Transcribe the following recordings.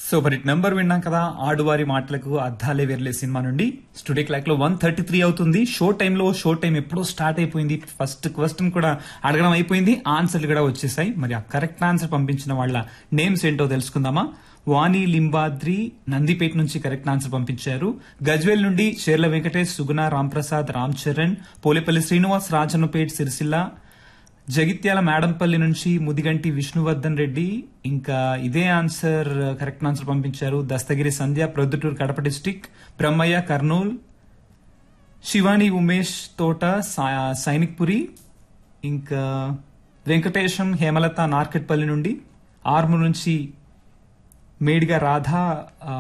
super hit number విన్నాం కదా ఆడువారి మాటలకు అద్దాలే వెర్లే సినిమా నుండి స్టూడియో క్లాక్ లో వన్ థర్టీ త్రీ అవుతుంది షో టైంలో షో టైం ఎప్పుడో స్టార్ట్ అయిపోయింది ఫస్ట్ క్వశ్చన్ కూడా అడగడం అయిపోయింది ఆన్సర్లు కూడా వచ్చేసాయి మరి ఆ కరెక్ట్ ఆన్సర్ పంపించిన వాళ్ళ నేమ్స్ ఏంటో తెలుసుకుందామా వాణి లింబాద్రి నందిపేట నుంచి కరెక్ట్ ఆన్సర్ పంపించారు గజ్వేల్ నుండి షేర్ల వెంకటేష్ సుగుణ రాంప్రసాద్ రామ్ చరణ్ పోలేపల్లి శ్రీనివాస్ రాజన్నపేట్ సిరిసిల్ల జగిత్యాల మేడంపల్లి నుంచి ముదిగంటి విష్ణువర్ధన్ రెడ్డి ఇంకా ఇదే ఆన్సర్ కరెక్ట్ ఆన్సర్ పంపించారు దస్తగిరి సంధ్య ప్రొద్దుటూరు కడప డిస్టిక్ బ్రహ్మయ్య కర్నూల్ శివాని ఉమేష్ తోట సా- సైనిక్పురి ఇంకా వెంకటేశం హేమలత నార్కెట్పల్లి నుండి ఆర్మూర్ నుంచి మేడిగా రాధా ఆ,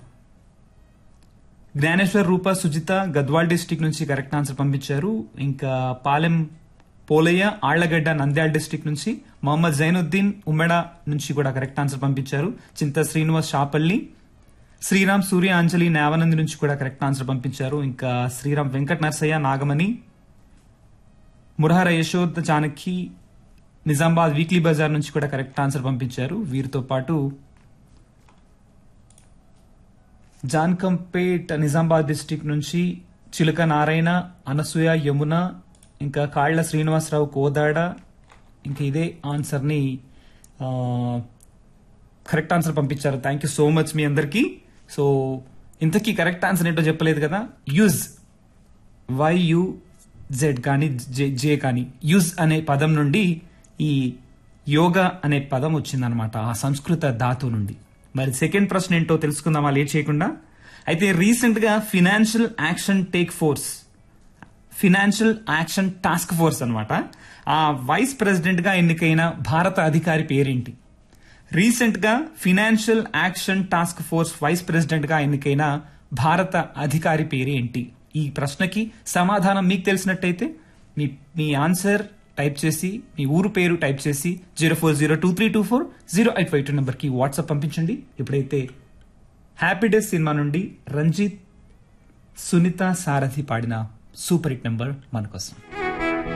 జ్ఞానేశ్వర్ రూప సుజిత గద్వాల్ డిస్టిక్ నుంచి కరెక్ట్ ఆన్సర్ పంపించారు ఇంకా పాలెం పోలయ్య ఆళ్లగడ్డ నంద్యాల డిస్టిక్ నుంచి మొహమ్మద్ జైనుద్దీన్ ఉమ్మెడ నుంచి కూడా కరెక్ట్ ఆన్సర్ పంపించారు చింత శ్రీనివాస్ షాపల్లి శ్రీరామ్ సూర్య అంజలి నేవనంది నుంచి కూడా కరెక్ట్ ఆన్సర్ పంపించారు ఇంకా శ్రీరామ్ వెంకట నరసయ్య నాగమణి మురహర యశోద్ జానకి నిజామాబాద్ వీక్లీ బజార్ నుంచి కూడా కరెక్ట్ ఆన్సర్ పంపించారు వీరితో పాటు జాన్కంపేట్ నిజామాబాద్ డిస్టిక్ నుంచి చిలుక నారాయణ అనసూయ యమున ఇంకా కాళ్ల శ్రీనివాసరావు కోదాడ ఇంకా ఇదే ఆన్సర్ని ఆ, కరెక్ట్ ఆన్సర్ పంపించారు థ్యాంక్ యూ సో మచ్ మీ అందరికీ సో ఇంతకీ కరెక్ట్ ఆన్సర్ ఏంటో చెప్పలేదు కదా యూజ్ వైయు జెడ్ కానీ జే జే కానీ యూజ్ అనే పదం నుండి ఈ యోగా అనే పదం వచ్చిందనమాట ఆ సంస్కృత ధాతు నుండి మరి సెకండ్ ప్రశ్న ఏంటో తెలుసుకుందామా లేట్ చేయకుండా అయితే రీసెంట్ గా financial action take force financial action task force అన్నమాట ఆ వైస్ ప్రెసిడెంట్ గా ఎన్నికైన భారత అధికారి పేరేంటి రీసెంట్ గా financial action task force vice president గా ఎన్నికైన భారత అధికారి పేరేంటి ఈ ప్రశ్నకి సమాధానం మీకు తెలిసినట్టయితే మీ మీ ఆన్సర్ టైప్ చేసి మీ ఊరు పేరు టైప్ చేసి zero four zero two three two four zero eight five two నెంబర్కి వాట్సాప్ పంపించండి ఇప్పుడైతే హ్యాపీ డేస్ సినిమా నుండి రంజిత్ సునీత సారథి పాడిన సూపర్ హిట్ నెంబర్ మన కోసం